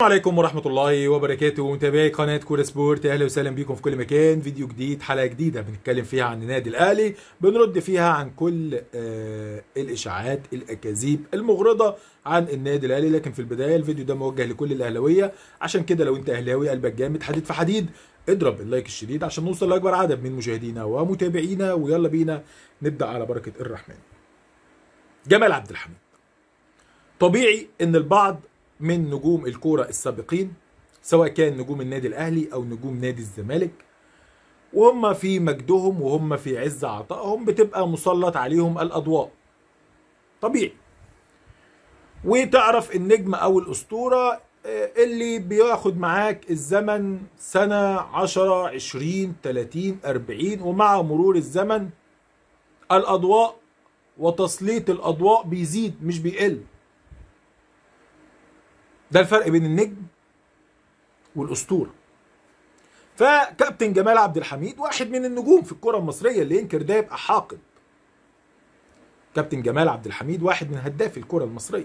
السلام عليكم ورحمة الله وبركاته متابعي قناة كورة سبورت أهلا وسهلا بيكم في كل مكان فيديو جديد حلقة جديدة بنتكلم فيها عن النادي الأهلي بنرد فيها عن كل آه الإشاعات الأكاذيب المغرضة عن النادي الأهلي لكن في البداية الفيديو ده موجه لكل الأهلاوية عشان كده لو أنت أهلاوي قلبك جامد حديد في حديد اضرب اللايك الشديد عشان نوصل لأكبر عدد من مشاهدينا ومتابعينا ويلا بينا نبدأ على بركة الرحمن جمال عبد الحميد طبيعي ان البعض من نجوم الكوره السابقين سواء كان نجوم النادي الاهلي او نجوم نادي الزمالك وهم في مجدهم وهم في عز عطائهم بتبقى مسلط عليهم الاضواء طبيعي وتعرف النجم او الاسطوره اللي بياخد معاك الزمن سنة عشرة عشرين تلاتين أربعين ومع مرور الزمن الأضواء وتسليط الأضواء بيزيد مش بيقل ده الفرق بين النجم والاسطوره فكابتن جمال عبد الحميد واحد من النجوم في الكره المصريه اللي ينكر ده يبقى حاقد كابتن جمال عبد الحميد واحد من هداف الكره المصريه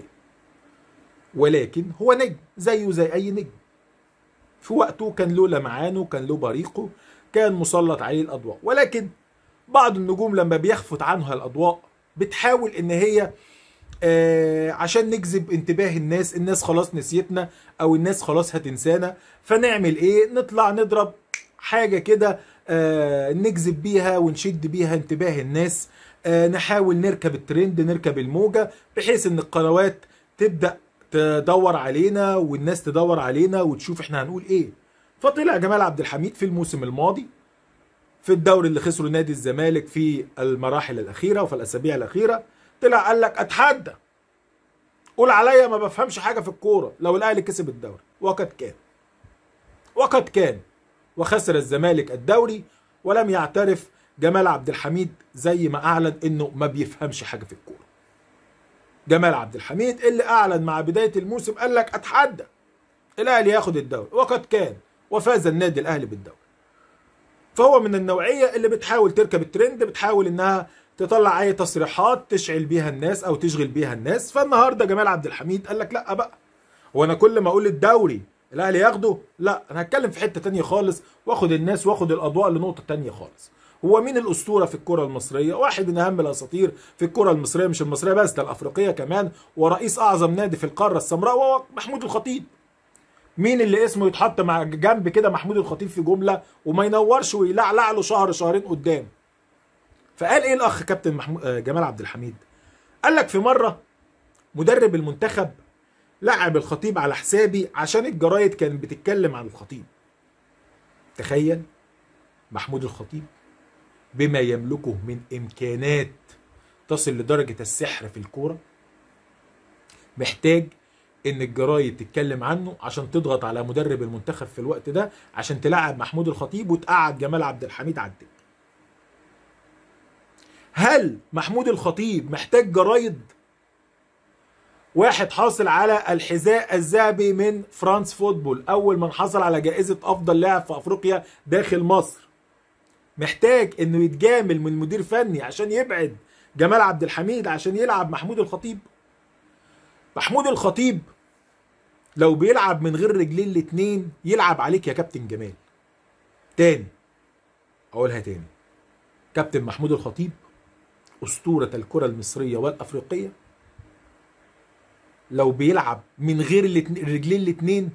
ولكن هو نجم زيه زي اي نجم في وقته كان له لمعانه كان له بريقه كان مسلط عليه الاضواء ولكن بعض النجوم لما بيخفت عنها الاضواء بتحاول ان هي آه عشان نجذب انتباه الناس الناس خلاص نسيتنا او الناس خلاص هتنسانا فنعمل ايه نطلع نضرب حاجة كده آه نجذب بيها ونشد بيها انتباه الناس آه نحاول نركب الترند نركب الموجة بحيث ان القنوات تبدأ تدور علينا والناس تدور علينا وتشوف احنا هنقول ايه فطلع جمال عبد الحميد في الموسم الماضي في الدوري اللي خسره نادي الزمالك في المراحل الاخيره وفي الاسابيع الاخيره طلع قال لك اتحدى قول عليا ما بفهمش حاجه في الكوره لو الاهلي كسب الدوري وقد كان وقد كان وخسر الزمالك الدوري ولم يعترف جمال عبد الحميد زي ما اعلن انه ما بيفهمش حاجه في الكوره جمال عبد الحميد اللي اعلن مع بدايه الموسم قال لك اتحدى الاهلي ياخد الدوري وقد كان وفاز النادي الاهلي بالدوري فهو من النوعيه اللي بتحاول تركب الترند بتحاول انها تطلع اي تصريحات تشعل بيها الناس او تشغل بيها الناس فالنهارده جمال عبد الحميد قال لك لا بقى وانا كل ما اقول الدوري الاهلي ياخده لا انا هتكلم في حته تانية خالص واخد الناس واخد الاضواء لنقطه تانية خالص هو مين الاسطوره في الكره المصريه واحد من اهم الاساطير في الكره المصريه مش المصريه بس ده الافريقيه كمان ورئيس اعظم نادي في القاره السمراء وهو محمود الخطيب مين اللي اسمه يتحط مع جنب كده محمود الخطيب في جمله وما ينورش ويلعلع له شهر شهرين قدام فقال ايه الاخ كابتن محمود جمال عبد الحميد قال لك في مره مدرب المنتخب لعب الخطيب على حسابي عشان الجرايد كانت بتتكلم عن الخطيب تخيل محمود الخطيب بما يملكه من امكانات تصل لدرجه السحر في الكوره محتاج ان الجرايد تتكلم عنه عشان تضغط على مدرب المنتخب في الوقت ده عشان تلعب محمود الخطيب وتقعد جمال عبد الحميد على الدكه هل محمود الخطيب محتاج جرايد واحد حاصل على الحذاء الذهبي من فرانس فوتبول اول من حصل على جائزة افضل لاعب في افريقيا داخل مصر محتاج انه يتجامل من مدير فني عشان يبعد جمال عبد الحميد عشان يلعب محمود الخطيب محمود الخطيب لو بيلعب من غير رجلين الاتنين يلعب عليك يا كابتن جمال تاني اقولها تاني كابتن محمود الخطيب أسطورة الكرة المصرية والأفريقية لو بيلعب من غير الرجلين الاتنين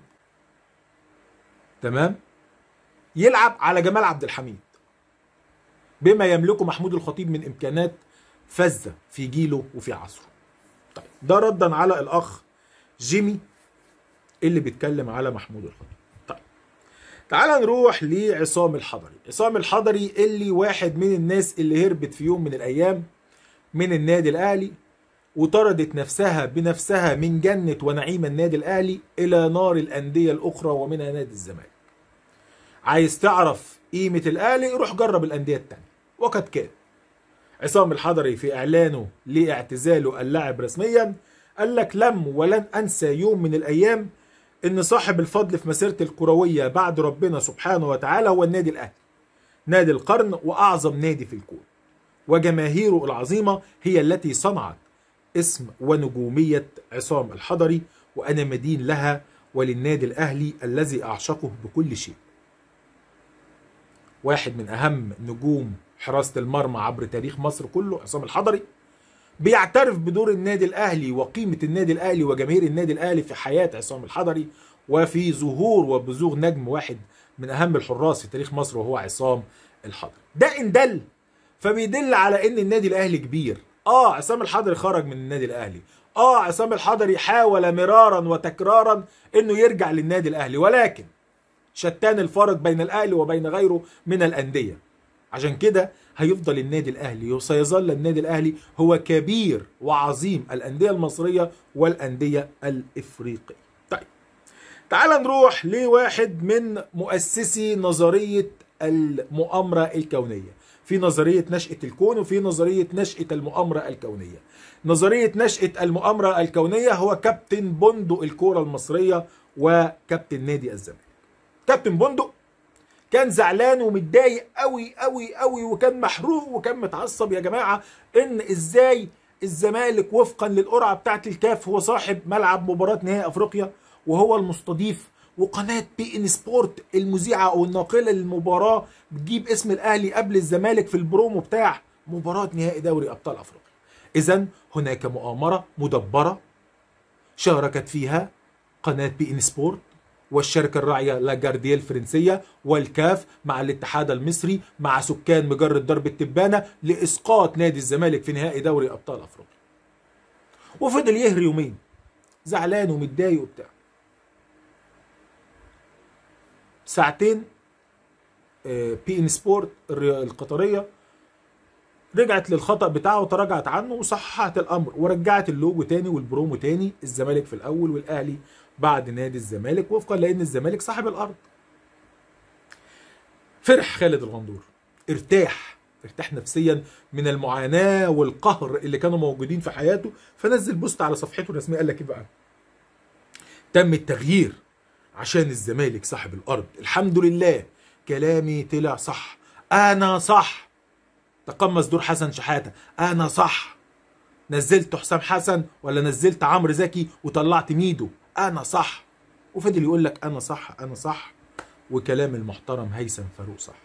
تمام يلعب على جمال عبد الحميد بما يملكه محمود الخطيب من إمكانات فذة في جيله وفي عصره طيب ده ردا على الأخ جيمي اللي بيتكلم على محمود الخطيب طيب تعال نروح لعصام الحضري عصام الحضري اللي واحد من الناس اللي هربت في يوم من الايام من النادي الاهلي وطردت نفسها بنفسها من جنة ونعيم النادي الاهلي الى نار الاندية الاخرى ومنها نادي الزمالك عايز تعرف قيمة الاهلي روح جرب الاندية التانية وقد كان عصام الحضري في اعلانه لاعتزاله اللاعب رسميا قال لك لم ولن انسى يوم من الايام ان صاحب الفضل في مسيرتي الكرويه بعد ربنا سبحانه وتعالى هو النادي الاهلي نادي القرن واعظم نادي في الكون وجماهيره العظيمه هي التي صنعت اسم ونجوميه عصام الحضري وانا مدين لها وللنادي الاهلي الذي اعشقه بكل شيء واحد من اهم نجوم حراسه المرمى عبر تاريخ مصر كله عصام الحضري بيعترف بدور النادي الاهلي وقيمه النادي الاهلي وجماهير النادي الاهلي في حياه عصام الحضري وفي ظهور وبزوغ نجم واحد من اهم الحراس في تاريخ مصر وهو عصام الحضري ده ان دل فبيدل على ان النادي الاهلي كبير اه عصام الحضري خرج من النادي الاهلي اه عصام الحضري حاول مرارا وتكرارا انه يرجع للنادي الاهلي ولكن شتان الفارق بين الاهلي وبين غيره من الانديه عشان كده هيفضل النادي الاهلي وسيظل النادي الاهلي هو كبير وعظيم الانديه المصريه والانديه الافريقيه طيب تعال نروح لواحد من مؤسسي نظريه المؤامره الكونيه في نظريه نشاه الكون وفي نظريه نشاه المؤامره الكونيه نظريه نشاه المؤامره الكونيه هو كابتن بندق الكوره المصريه وكابتن نادي الزمالك كابتن بندق كان زعلان ومتضايق قوي قوي قوي وكان محروق وكان متعصب يا جماعه ان ازاي الزمالك وفقا للقرعه بتاعه الكاف هو صاحب ملعب مباراه نهائي افريقيا وهو المستضيف وقناه بي ان سبورت المذيعه او الناقله للمباراه بتجيب اسم الاهلي قبل الزمالك في البرومو بتاع مباراه نهائي دوري ابطال افريقيا. اذا هناك مؤامره مدبره شاركت فيها قناه بي ان سبورت والشركة الراعية لاجارديا الفرنسية والكاف مع الاتحاد المصري مع سكان مجرة درب التبانة لإسقاط نادي الزمالك في نهائي دوري أبطال أفريقيا وفضل يهري يومين زعلان ومتضايق وبتاع ساعتين بي ان سبورت القطرية رجعت للخطأ بتاعه وتراجعت عنه وصححت الأمر ورجعت اللوجو تاني والبرومو تاني الزمالك في الأول والأهلي بعد نادي الزمالك وفقا لان الزمالك صاحب الارض فرح خالد الغندور ارتاح ارتاح نفسيا من المعاناه والقهر اللي كانوا موجودين في حياته فنزل بوست على صفحته الرسميه قال لك ايه بقى تم التغيير عشان الزمالك صاحب الارض الحمد لله كلامي طلع صح انا صح تقمص دور حسن شحاته انا صح نزلت حسام حسن ولا نزلت عمرو زكي وطلعت ميدو انا صح وفضل يقول لك انا صح انا صح وكلام المحترم هيثم فاروق صح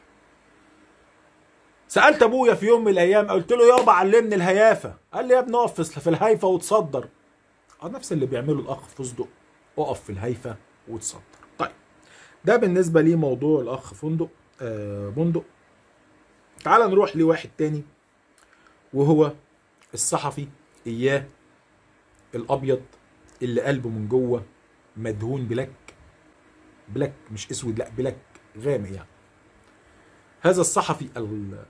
سالت ابويا في يوم من الايام قلت له يابا علمني الهيافه قال لي يا ابني اقف في الهيفه وتصدر اه نفس اللي بيعمله الاخ فندق اقف في الهيفه وتصدر طيب ده بالنسبه لي موضوع الاخ فندق آه بندق تعال نروح لواحد تاني وهو الصحفي اياه الابيض اللي قلبه من جوه مدهون بلاك بلاك مش اسود لا بلاك غامق يعني هذا الصحفي ال...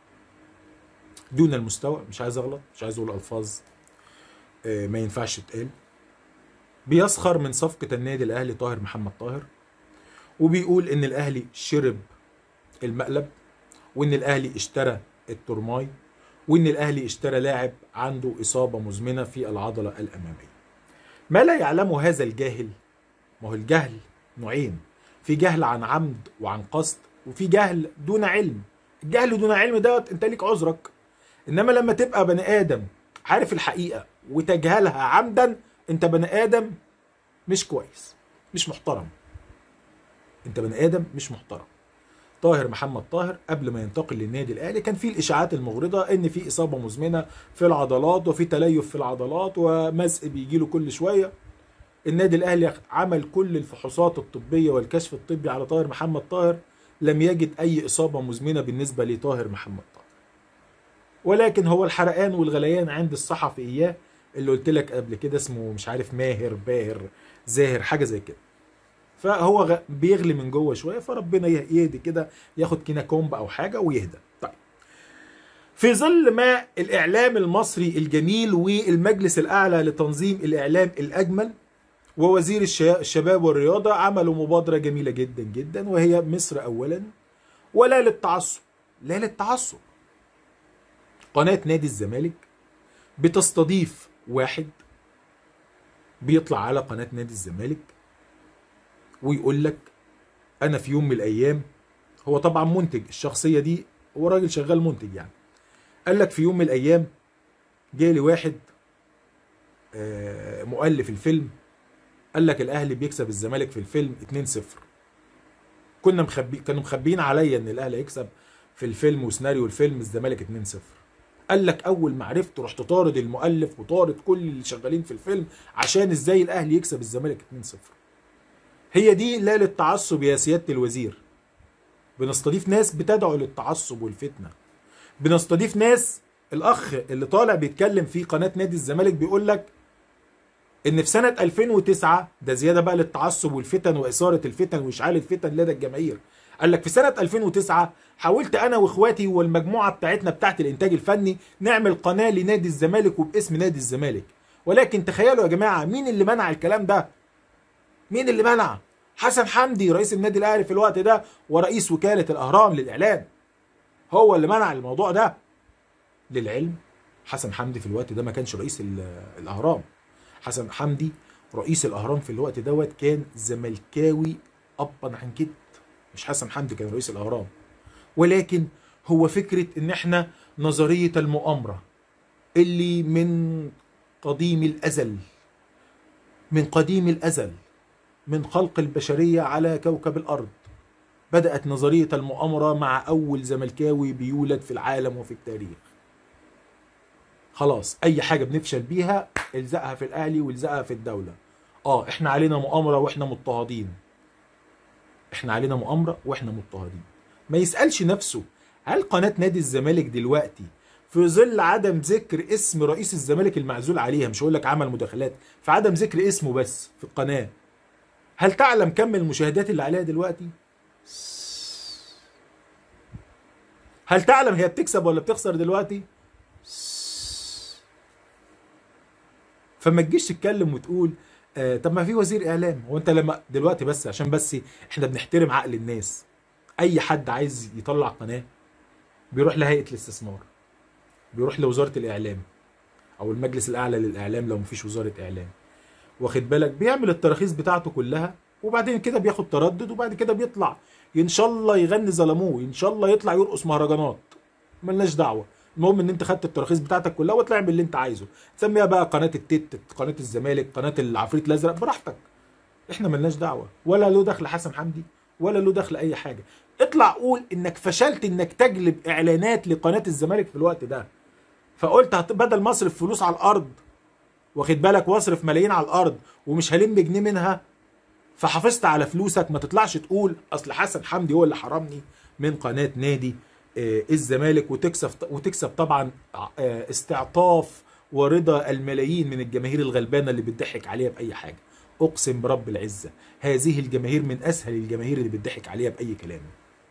دون المستوى مش عايز اغلط مش عايز اقول الفاظ ما ينفعش تتقال بيسخر من صفقة النادي الاهلي طاهر محمد طاهر وبيقول ان الاهلي شرب المقلب وان الاهلي اشترى الترماي وان الاهلي اشترى لاعب عنده اصابة مزمنة في العضلة الامامية ما لا يعلمه هذا الجاهل ما هو الجهل نوعين في جهل عن عمد وعن قصد وفي جهل دون علم الجهل دون علم دوت انت ليك عذرك انما لما تبقى بني ادم عارف الحقيقه وتجهلها عمدا انت بني ادم مش كويس مش محترم انت بني ادم مش محترم طاهر محمد طاهر قبل ما ينتقل للنادي الاهلي كان في الاشاعات المغرضه ان في اصابه مزمنه في العضلات وفي تليف في العضلات ومزق بيجي له كل شويه النادي الاهلي عمل كل الفحوصات الطبيه والكشف الطبي على طاهر محمد طاهر لم يجد اي اصابه مزمنه بالنسبه لطاهر محمد طاهر ولكن هو الحرقان والغليان عند الصحفي اياه اللي قلت لك قبل كده اسمه مش عارف ماهر باهر زاهر حاجه زي كده فهو غ... بيغلي من جوه شويه فربنا يهدي كده ياخد كينا كومب او حاجه ويهدى طيب في ظل ما الاعلام المصري الجميل والمجلس الاعلى لتنظيم الاعلام الاجمل ووزير الشباب والرياضه عملوا مبادره جميله جدا جدا وهي مصر اولا ولا للتعصب لا للتعصب قناه نادي الزمالك بتستضيف واحد بيطلع على قناه نادي الزمالك ويقول لك انا في يوم من الايام هو طبعا منتج الشخصيه دي هو راجل شغال منتج يعني قال لك في يوم من الايام جالي واحد مؤلف الفيلم قال لك الاهلي بيكسب الزمالك في الفيلم 2-0 كنا مخبي كانوا مخبيين عليا ان الاهلي هيكسب في الفيلم وسيناريو الفيلم الزمالك 2-0 قال لك اول ما عرفت رحت طارد المؤلف وطارد كل اللي شغالين في الفيلم عشان ازاي الاهلي يكسب الزمالك 2-0 هي دي لا للتعصب يا سياده الوزير بنستضيف ناس بتدعو للتعصب والفتنه بنستضيف ناس الاخ اللي طالع بيتكلم في قناه نادي الزمالك بيقول لك ان في سنه 2009 ده زياده بقى للتعصب والفتن واثاره الفتن واشعال الفتن لدى الجماهير قال لك في سنه 2009 حاولت انا واخواتي والمجموعه بتاعتنا بتاعت الانتاج الفني نعمل قناه لنادي الزمالك وباسم نادي الزمالك ولكن تخيلوا يا جماعه مين اللي منع الكلام ده مين اللي منع حسن حمدي رئيس النادي الاهلي في الوقت ده ورئيس وكاله الاهرام للاعلام هو اللي منع الموضوع ده للعلم حسن حمدي في الوقت ده ما كانش رئيس الاهرام حسن حمدي رئيس الاهرام في الوقت دوت كان زملكاوي ابا عن جد مش حسن حمدي كان رئيس الاهرام ولكن هو فكره ان احنا نظريه المؤامره اللي من قديم الازل من قديم الازل من خلق البشريه على كوكب الارض بدات نظريه المؤامره مع اول زملكاوي بيولد في العالم وفي التاريخ خلاص اي حاجه بنفشل بيها الزقها في الاهلي والزقها في الدوله اه احنا علينا مؤامره واحنا مضطهدين احنا علينا مؤامره واحنا مضطهدين ما يسالش نفسه هل قناه نادي الزمالك دلوقتي في ظل عدم ذكر اسم رئيس الزمالك المعزول عليها مش هقول لك عمل مداخلات في عدم ذكر اسمه بس في القناه هل تعلم كم المشاهدات اللي عليها دلوقتي هل تعلم هي بتكسب ولا بتخسر دلوقتي فما تجيش تتكلم وتقول آه طب ما في وزير اعلام هو انت لما دلوقتي بس عشان بس احنا بنحترم عقل الناس اي حد عايز يطلع قناه بيروح لهيئه الاستثمار بيروح لوزاره الاعلام او المجلس الاعلى للاعلام لو مفيش وزاره اعلام واخد بالك بيعمل التراخيص بتاعته كلها وبعدين كده بياخد تردد وبعد كده بيطلع ان شاء الله يغني ظلموه ان شاء الله يطلع يرقص مهرجانات ملناش دعوه المهم ان انت خدت التراخيص بتاعتك كلها واطلع اعمل اللي انت عايزه تسميها بقى قناه التيت قناه الزمالك قناه العفريت الازرق براحتك احنا ملناش دعوه ولا له دخل حسن حمدي ولا له دخل اي حاجه اطلع قول انك فشلت انك تجلب اعلانات لقناه الزمالك في الوقت ده فقلت بدل ما اصرف فلوس على الارض واخد بالك واصرف ملايين على الارض ومش هلم جنيه منها فحافظت على فلوسك ما تطلعش تقول اصل حسن حمدي هو اللي حرمني من قناه نادي الزمالك وتكسب وتكسب طبعا استعطاف ورضا الملايين من الجماهير الغلبانه اللي بتضحك عليها باي حاجه اقسم برب العزه هذه الجماهير من اسهل الجماهير اللي بتضحك عليها باي كلام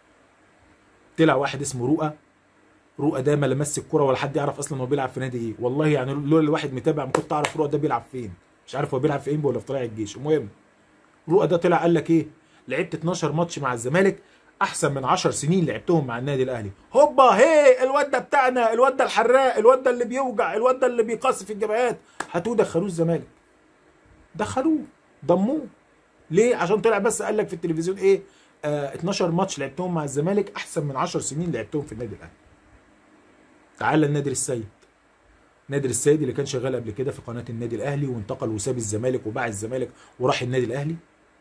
طلع واحد اسمه رؤى رؤى ده ما لمس الكوره ولا حد يعرف اصلا هو بيلعب في نادي ايه والله يعني لولا الواحد متابع ما كنت اعرف رؤى ده بيلعب فين مش عارف هو بيلعب في انبي ولا في طلائع الجيش المهم رؤى ده طلع قال لك ايه لعبت 12 ماتش مع الزمالك احسن من 10 سنين لعبتهم مع النادي الاهلي هوبا هي الواد ده بتاعنا الواد ده الحراق الواد ده اللي بيوجع الواد ده اللي بيقصف الجبهات هاتوه دخلوه الزمالك دخلوه ضموه ليه عشان طلع بس قال لك في التلفزيون ايه آه 12 ماتش لعبتهم مع الزمالك احسن من 10 سنين لعبتهم في النادي الاهلي تعال لنادر السيد نادر السيد اللي كان شغال قبل كده في قناه النادي الاهلي وانتقل وساب الزمالك وباع الزمالك وراح النادي الاهلي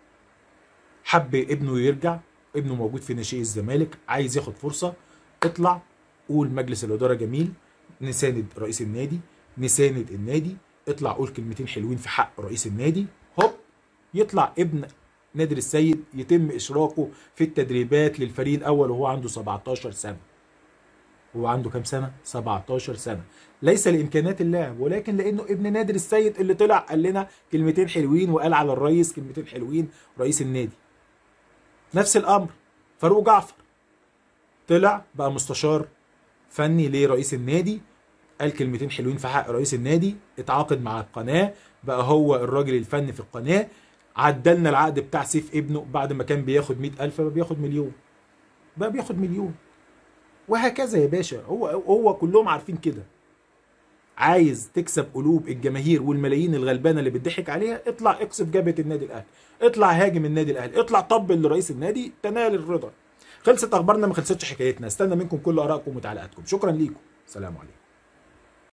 حب ابنه يرجع ابنه موجود في ناشئ الزمالك عايز ياخد فرصه اطلع قول مجلس الاداره جميل نساند رئيس النادي نساند النادي اطلع قول كلمتين حلوين في حق رئيس النادي هوب يطلع ابن نادر السيد يتم اشراكه في التدريبات للفريق الاول وهو عنده 17 سنه هو عنده كام سنه 17 سنه ليس لامكانيات اللاعب ولكن لانه ابن نادر السيد اللي طلع قال لنا كلمتين حلوين وقال على الرئيس كلمتين حلوين رئيس النادي نفس الامر فاروق جعفر طلع بقى مستشار فني لرئيس النادي قال كلمتين حلوين في حق رئيس النادي اتعاقد مع القناه بقى هو الراجل الفني في القناه عدلنا العقد بتاع سيف ابنه بعد ما كان بياخد مئة ألف بقى بياخد مليون بقى بياخد مليون وهكذا يا باشا هو هو كلهم عارفين كده عايز تكسب قلوب الجماهير والملايين الغلبانه اللي بتضحك عليها اطلع اقصف جبهه النادي الاهلي اطلع هاجم النادي الاهلي اطلع طبل لرئيس النادي تنال الرضا خلصت اخبارنا ما خلصتش حكايتنا استنى منكم كل ارائكم وتعليقاتكم شكرا ليكم سلام عليكم